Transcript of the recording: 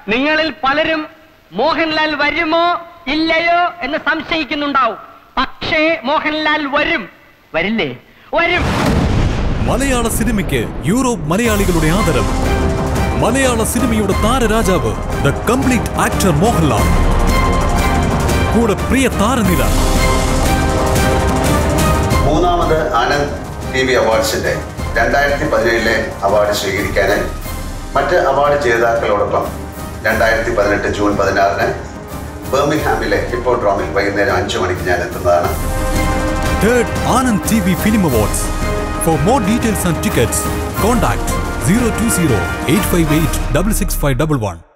നിങ്ങളിൽ പലരും മോഹൻലാൽ വരുമോ ഇല്ലയോ എന്ന് സംശയിക്കുന്നുണ്ടാവും പക്ഷേ മോഹൻലാൽ വരും വരില്ലേ വരും മലയാള സിനിമയ്ക്ക് യൂറോപ്പ് മലയാളികളുടെ ആദരവ് മലയാള സിനിമയുടെ താരരാജാവ് ദ കംപ്ലീറ്റ് ആക്ടർ മോഹൻലാൽ കൂടെ പ്രിയ താരനിര മൂന്നാമത് ആനന്ദ് ടി വി അവാർഡ്സിന്റെ രണ്ടായിരത്തി പതിനേഴിലെ അവാർഡ് സ്വീകരിക്കാനായി മറ്റ് അവാർഡ് ജേതാക്കളോടൊപ്പം രണ്ടായിരത്തി പതിനെട്ട് ജൂൺ പതിനാറിന് ബർമിംഗ്ഹാമിലെ ഹിപ്പോഡ്രോമിൽ വൈകുന്നേരം അഞ്ചു മണിക്ക് ഞാൻ എത്തുന്നതാണ് third Anand T V film awards for more details and tickets contact zero two zero eight five eight double six five double one